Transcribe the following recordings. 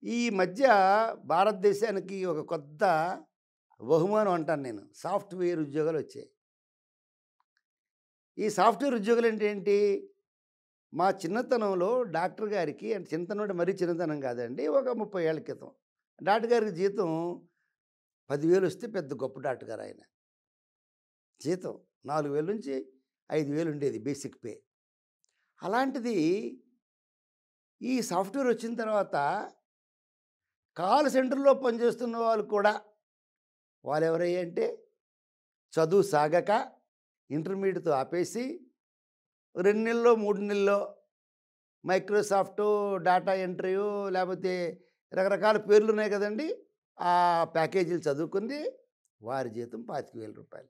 ఈ మధ్య భారతదేశానికి ఒక కొత్త బహుమానం అంటాను నేను సాఫ్ట్వేర్ ఉద్యోగాలు వచ్చాయి ఈ సాఫ్ట్వేర్ ఉద్యోగాలు అంటే ఏంటి మా చిన్నతనంలో డాక్టర్ గారికి అంటే చిన్నతనం అంటే మరీ చిన్నతనం కాదండి ఒక ముప్పై ఏళ్ళ క్రితం డాక్టర్ గారికి జీతం పదివేలు వస్తే పెద్ద గొప్ప డాక్టర్ గారు ఆయన జీతం నాలుగు వేల నుంచి ఐదు వేలు ఉండేది బేసిక్ పే అలాంటిది ఈ సాఫ్ట్వేర్ వచ్చిన తర్వాత కాల్ సెంటర్లో పనిచేస్తున్న వాళ్ళు కూడా వాళ్ళు ఎవరయ్యా అంటే చదువు సాగక ఇంటర్మీడియట్తో ఆపేసి రెండు నెలల్లో మూడు నెలల్లో మైక్రోసాఫ్ట్ డాటా ఎంట్రీ లేకపోతే రకరకాల పేర్లు ఉన్నాయి కదండి ఆ ప్యాకేజీలు చదువుకుంది వారి జీతం పాతిక వేల రూపాయలు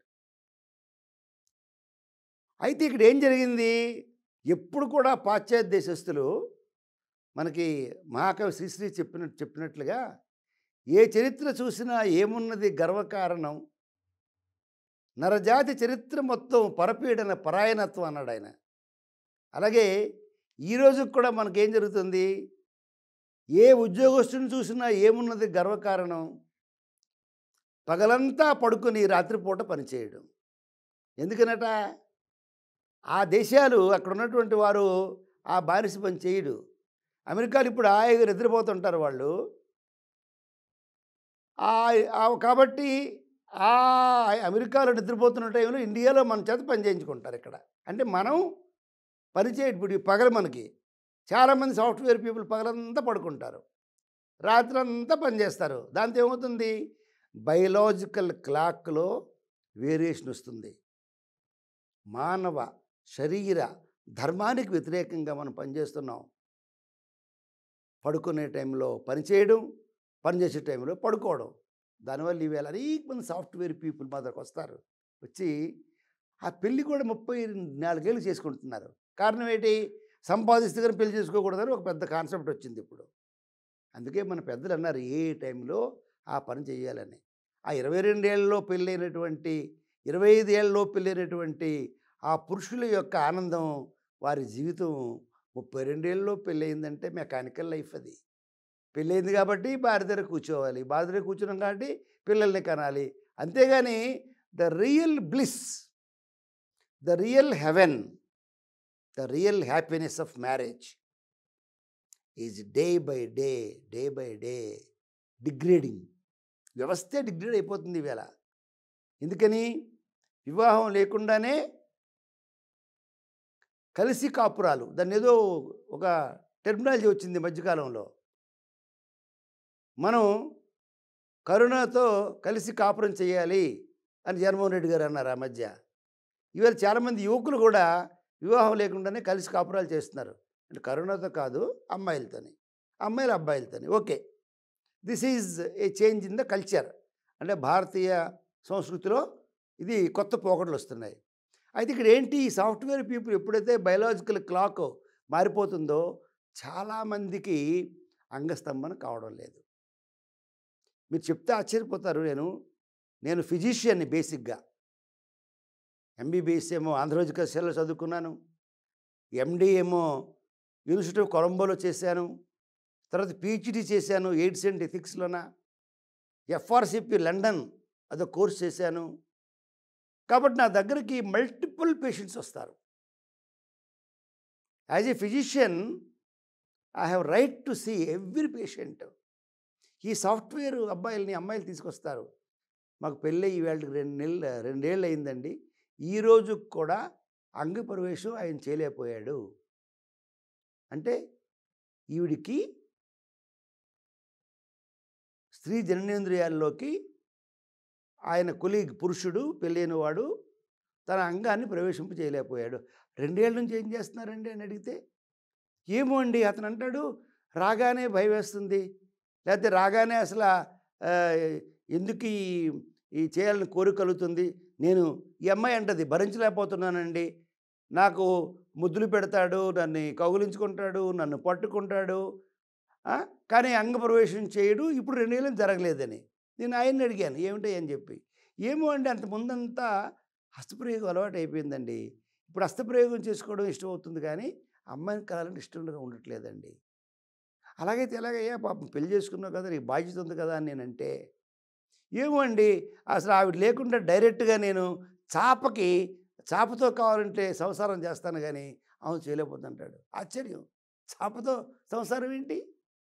అయితే ఇక్కడ ఏం జరిగింది ఎప్పుడు కూడా పాశ్చాత్య దేశస్తులు మనకి మహాకవి శ్రీశ్రీ చెప్పినట్టు చెప్పినట్లుగా ఏ చరిత్ర చూసినా ఏమున్నది గర్వకారణం నరజాతి చరిత్ర మొత్తం పరపీడన పరాయణత్వం అన్నాడు ఆయన అలాగే ఈరోజు కూడా మనకేం జరుగుతుంది ఏ ఉద్యోగస్తుని చూసినా ఏమున్నది గర్వకారణం పగలంతా పడుకొని రాత్రిపూట పనిచేయడం ఎందుకనట ఆ దేశాలు అక్కడ ఉన్నటువంటి వారు ఆ బానిస పని చేయడు అమెరికాలో ఇప్పుడు హాయిగా నిద్రపోతుంటారు వాళ్ళు ఆ- ఆ కాబట్టి ఆ అమెరికాలో నిద్రపోతున్న టైంలో ఇండియాలో మన చేత పని చేయించుకుంటారు ఇక్కడ అంటే మనం పని చేయ ఇప్పుడు ఈ పగలు మనకి చాలామంది సాఫ్ట్వేర్ పీపుల్ పగలంతా పడుకుంటారు రాత్రి అంతా పనిచేస్తారు దాంతో ఏమవుతుంది బయలాజికల్ క్లాక్లో వేరియేషన్ వస్తుంది మానవ శరీర ధర్మానికి వ్యతిరేకంగా మనం పనిచేస్తున్నాం పడుకునే టైంలో పని చేయడం పనిచేసే టైంలో పడుకోవడం దానివల్ల ఈవేళ అనేక మంది సాఫ్ట్వేర్ పీపుల్ మా దగ్గరకు వస్తారు వచ్చి ఆ పెళ్ళి కూడా ముప్పై నాలుగేళ్ళు చేసుకుంటున్నారు కారణం ఏంటి సంపాదిస్తే కానీ పెళ్లి చేసుకోకూడదని ఒక పెద్ద కాన్సెప్ట్ వచ్చింది ఇప్పుడు అందుకే మన పెద్దలు అన్నారు ఏ టైంలో ఆ పని చేయాలని ఆ ఇరవై రెండేళ్లలో పెళ్ళైనటువంటి ఇరవై ఐదేళ్లలో పెళ్ళైనటువంటి ఆ పురుషుల యొక్క ఆనందం వారి జీవితం ముప్పై రెండేళ్ళలో పెళ్ళయిందంటే మెకానికల్ లైఫ్ అది పెళ్ళయింది కాబట్టి భార్య దగ్గర కూర్చోవాలి భార్య దగ్గర కూర్చున్నాం కాబట్టి పిల్లల్ని కనాలి అంతేగాని the real bliss the real heaven the real happiness of marriage is day by day day by day degrading వ్యవస్థే డిగ్రేడ్ అయిపోతుంది ఈవేళ ఎందుకని వివాహం లేకుండానే కలిసి కాపురాలు దాన్ని ఏదో ఒక టెర్మినాలజీ వచ్చింది ఈ మధ్యకాలంలో మనం కరుణతో కలిసి కాపురం చేయాలి అని జగన్మోహన్ రెడ్డి గారు అన్నారు ఆ మధ్య ఇవాళ చాలామంది యువకులు కూడా వివాహం లేకుండానే కలిసి కాపురాలు చేస్తున్నారు అంటే కరుణతో కాదు అమ్మాయిలతోని అమ్మాయిలు అబ్బాయిలతోని okay this is a change in the culture అంటే భారతీయ సంస్కృతిలో ఇది కొత్త పోకడలు వస్తున్నాయి అయితే ఇక్కడ ఏంటి ఈ సాఫ్ట్వేర్ పీపుల్ ఎప్పుడైతే బయలాజికల్ క్లాక్ మారిపోతుందో చాలామందికి అంగస్తంభన కావడం లేదు మీరు చెప్తే ఆశ్చర్యపోతారు నేను నేను ఫిజిషియన్ని బేసిక్గా ఎంబీబీఎస్ ఏమో ఆంధ్రప్రదేశ్ కళాశాలలో చదువుకున్నాను ఎండి ఏమో యూనివర్సిటీ ఆఫ్ కొలంబోలో చేశాను తర్వాత పిహెచ్డి చేశాను ఎయిడ్స్ అండ్ ఎథిక్స్లోన ఎఫ్ఆర్సిపి లండన్ అదో కోర్స్ చేశాను కాబట్టి నా దగ్గరికి మల్టిపుల్ పేషెంట్స్ వస్తారు as a physician I have right to see every patient ఈ సాఫ్ట్వేర్ అబ్బాయిల్ని అమ్మాయిలు తీసుకొస్తారు మాకు పెళ్ళి ఈవేళకి రెండు నెలలు రెండేళ్ళు అయిందండి ఈరోజు కూడా అంగ ప్రవేశం ఆయన చేయలేకపోయాడు అంటే ఈవిడికి స్త్రీ జననేంద్రియాల్లోకి ఆయన కొలీగ్ పురుషుడు పెళ్ళైన వాడు తన అంగాన్ని ప్రవేశింప చేయలేకపోయాడు రెండేళ్ళ నుంచి ఏం చేస్తున్నారండి అని అడిగితే ఏమో అండి అతను అంటాడు రాగానే భయం వేస్తుంది లేకపోతే రాగానే అసలు ఆ, ఎందుకు ఈ ఈ చేయాలని కోరిక కలుగుతుంది నేను ఈ అమ్మాయి అంటది భరించలేకపోతున్నానండి నాకు ముద్దులు పెడతాడు నన్ను కౌగులించుకుంటాడు నన్ను పట్టుకుంటాడు ఆ, కానీ అంగప్రవేశం చేయడు ఇప్పుడు రెండేళ్ళు జరగలేదని నేను ఆయన్ని అడిగాను ఏమిటి అని చెప్పి ఏమో అండి అంత ముందంతా హస్తప్రయోగం అలవాటు అయిపోయిందండి ఇప్పుడు హస్తప్రయోగం చేసుకోవడం ఇష్టం అవుతుంది కానీ అమ్మాయిని కలాలంటే ఇష్టంగా ఉండట్లేదండి అలాగైతే ఎలాగయ్యా పాపం పెళ్లి చేసుకున్నావు కదా నీకు బాధ్యత ఉంది కదా అని నేనంటే ఏమో అండి అసలు ఆవిడ లేకుండా డైరెక్ట్గా నేను చాపకి చాపతో కావాలంటే సంసారం చేస్తాను కానీ అవును చేయలేకపోతుంటాడు ఆశ్చర్యం చాపతో సంసారం ఏంటి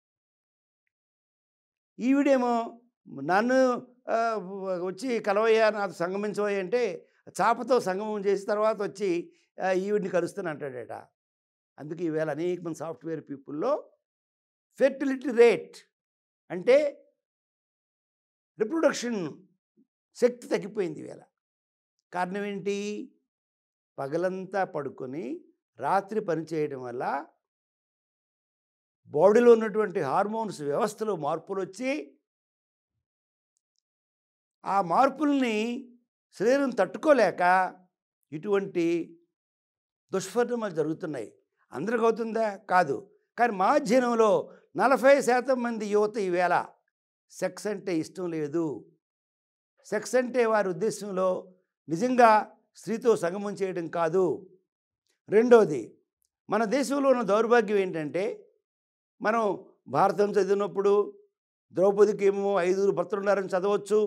ఈవిడేమో నన్ను ఆ, వచ్చి కలవయ్యా నాతో సంగమించవయ్య అంటే చాపతో సంగమం చేసిన తర్వాత వచ్చి ఆ, ఈవిడిని కలుస్తాను అంటాడట అందుకే ఈవేళ అనేక మంది సాఫ్ట్వేర్ పీపుల్లో ఫెర్టిలిటీ రేట్ అంటే రిప్రొడక్షన్ శక్తి తగ్గిపోయింది ఈవేళ కారణం ఏంటి పగలంతా పడుకొని రాత్రి పని చేయడం వల్ల బాడీలో ఉన్నటువంటి హార్మోన్స్ వ్యవస్థలో మార్పులు వచ్చి ఆ మార్పుల్ని శరీరం తట్టుకోలేక ఇటువంటి దుష్పరిణామాలు జరుగుతున్నాయి అందరికి అవుతుందా కాదు కానీ మా అధ్యయనంలో నలభై శాతం మంది యువత ఈవేళ సెక్స్ అంటే ఇష్టం లేదు సెక్స్ అంటే వారి ఉద్దేశంలో నిజంగా స్త్రీతో సంగమం చేయడం కాదు రెండోది మన దేశంలో ఉన్న దౌర్భాగ్యం ఏంటంటే మనం భారతం చదివినప్పుడు ద్రౌపదికి ఏమో ఐదుగురు భర్తలు ఉన్నారని చదవచ్చు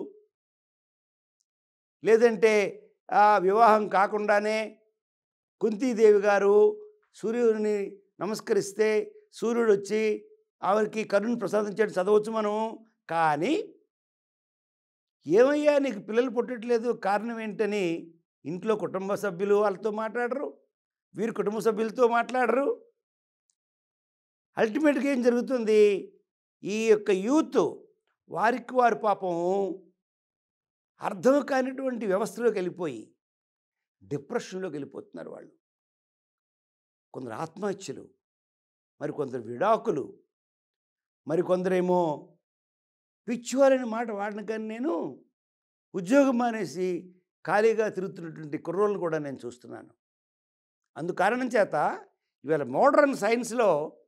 లేదంటే ఆ వివాహం కాకుండానే కుంతీదేవి గారు సూర్యుడిని నమస్కరిస్తే సూర్యుడు వచ్చి ఆవిడకి కరుణ్ ప్రసాదించాడు చదవచ్చు మనం కానీ ఏమయ్యా నీకు పిల్లలు పుట్టట్లేదు కారణం ఏంటని ఇంట్లో కుటుంబ సభ్యులు వాళ్ళతో మాట్లాడరు వీరు కుటుంబ సభ్యులతో మాట్లాడరు అల్టిమేట్గా ఏం జరుగుతుంది ఈ యొక్క యూత్ వారికి వారి పాపం అర్థం కానిటువంటి వ్యవస్థలోకి వెళ్ళిపోయి డిప్రెషన్లోకి వెళ్ళిపోతున్నారు వాళ్ళు కొందరు ఆత్మహత్యలు మరి కొందరు విడాకులు మరి కొందరేమో పిచ్చివారని మాట వాడిన కానీ నేను ఉద్యోగం మానేసి ఖాళీగా తిరుగుతున్నటువంటి కుర్రోళ్ళని కూడా నేను చూస్తున్నాను అందు కారణం చేత ఇవాళ మోడర్న్ సైన్స్లో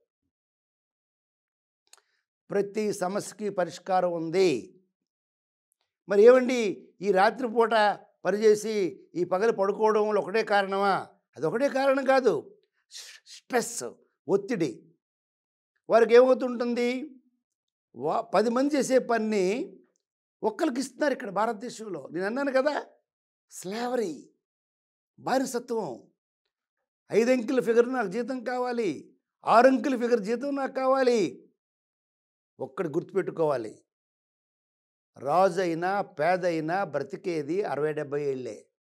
ప్రతి సమస్యకి పరిష్కారం ఉంది మరి ఏమండి ఈ రాత్రిపూట పనిచేసి ఈ పగలు పడుకోవడం ఒకటే కారణమా అది ఒకటే కారణం కాదు స్- స్ట్రెస్ ఒత్తిడి వారికి ఏమవుతుంటుంది వా పది మంది చేసే పని ఒక్కరికి ఇస్తున్నారు ఇక్కడ భారతదేశంలో నేను అన్నాను కదా స్లావరీ బానిసత్వం ఐదు అంకెల ఫిగర్ నాకు జీతం కావాలి ఆరు అంకెల ఫిగర్ జీతం నాకు కావాలి ఒక్కటి గుర్తుపెట్టుకోవాలి రాజు అయినా పేద అయినా బ్రతికేది అరవై డెబ్బై ఏళ్ళే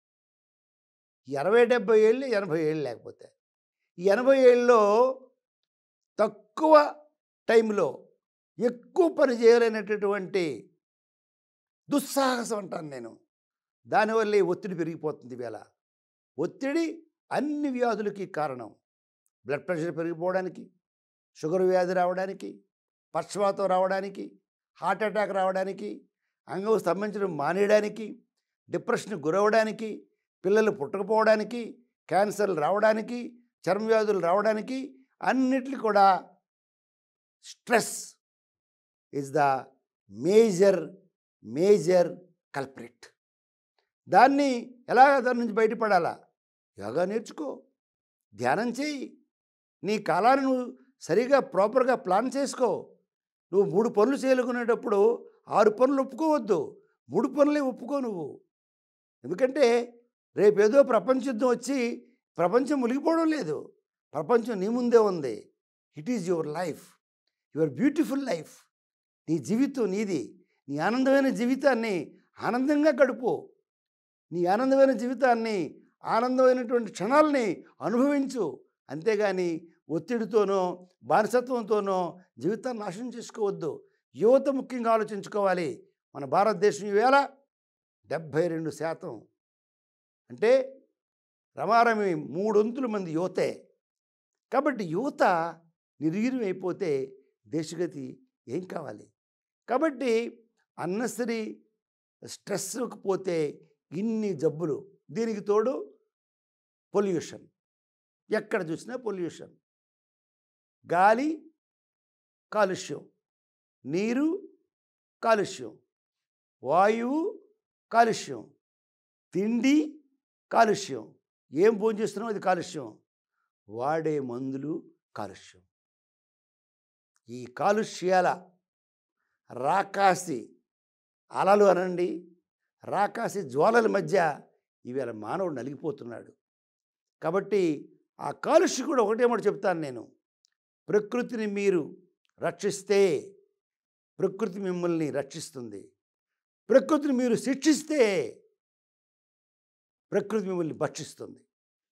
ఈ అరవై డెబ్బై ఏళ్ళు ఎనభై ఏళ్ళు లేకపోతే ఈ ఎనభై ఏళ్ళలో తక్కువ టైంలో ఎక్కువ పని చేయలేనటువంటి దుస్సాహసం అంటాను నేను దానివల్ల ఈ ఒత్తిడి పెరిగిపోతుంది వేళ ఒత్తిడి అన్ని వ్యాధులకి కారణం బ్లడ్ ప్రెషర్ పెరిగిపోవడానికి షుగర్ వ్యాధి రావడానికి పక్షవాతం రావడానికి హార్ట్ అటాక్ రావడానికి అంగం స్తంభించడం మానేయడానికి డిప్రెషన్ గురవడానికి పిల్లలు పుట్టకపోవడానికి క్యాన్సర్లు రావడానికి చర్మ వ్యాధులు రావడానికి అన్నిటికీ కూడా stress is the major major culprit దాన్ని ఎలా దాని నుంచి బయటపడాలా యోగా నేర్చుకో ధ్యానం చేయి నీ కాలాన్ని నువ్వు సరిగా ప్రాపర్గా ప్లాన్ చేసుకో నువ్వు మూడు పనులు చేయలుకునేటప్పుడు ఆరు పనులు ఒప్పుకోవద్దు మూడు పనులే ఒప్పుకో నువ్వు ఎందుకంటే రేపేదో ప్రపంచ యుద్ధం వచ్చి ప్రపంచం మునిగిపోవడం లేదు ప్రపంచం నీ ముందే ఉంది it is your life your beautiful life నీ జీవితం నీది నీ ఆనందమైన జీవితాన్ని ఆనందంగా గడుపు నీ ఆనందమైన జీవితాన్ని ఆనందమైనటువంటి క్షణాలని అనుభవించు అంతేగాని ఒత్తిడితోనో బానిసత్వంతోనో జీవితాన్ని నాశనం చేసుకోవద్దు యువత ముఖ్యంగా ఆలోచించుకోవాలి మన భారతదేశం ఈవేళ డెబ్భై రెండు శాతం అంటే రమారమి మూడొంతుల మంది యువతే కాబట్టి యువత నిర్వీర్యం అయిపోతే దేశగతి ఏం కావాలి కాబట్టి అన్నసరి స్ట్రెస్కి పోతే ఇన్ని జబ్బులు దీనికి తోడు పొల్యూషన్ ఎక్కడ చూసినా పొల్యూషన్ గాలి కాలుష్యం నీరు కాలుష్యం వాయువు కాలుష్యం తిండి కాలుష్యం ఏం భోజనం చేస్తున్నాం అది కాలుష్యం వాడే మందులు కాలుష్యం ఈ కాలుష్యాల రాకాసి అలలు అనండి రాకాసి జ్వాలల మధ్య ఇవాళ మానవుడు నలిగిపోతున్నాడు కాబట్టి ఆ కాలుష్యం కూడా ఒకటే మాట చెప్తాను నేను ప్రకృతిని మీరు రక్షిస్తే ప్రకృతి మిమ్మల్ని రక్షిస్తుంది ప్రకృతిని మీరు శిక్షిస్తే ప్రకృతి మిమ్మల్ని భక్షిస్తుంది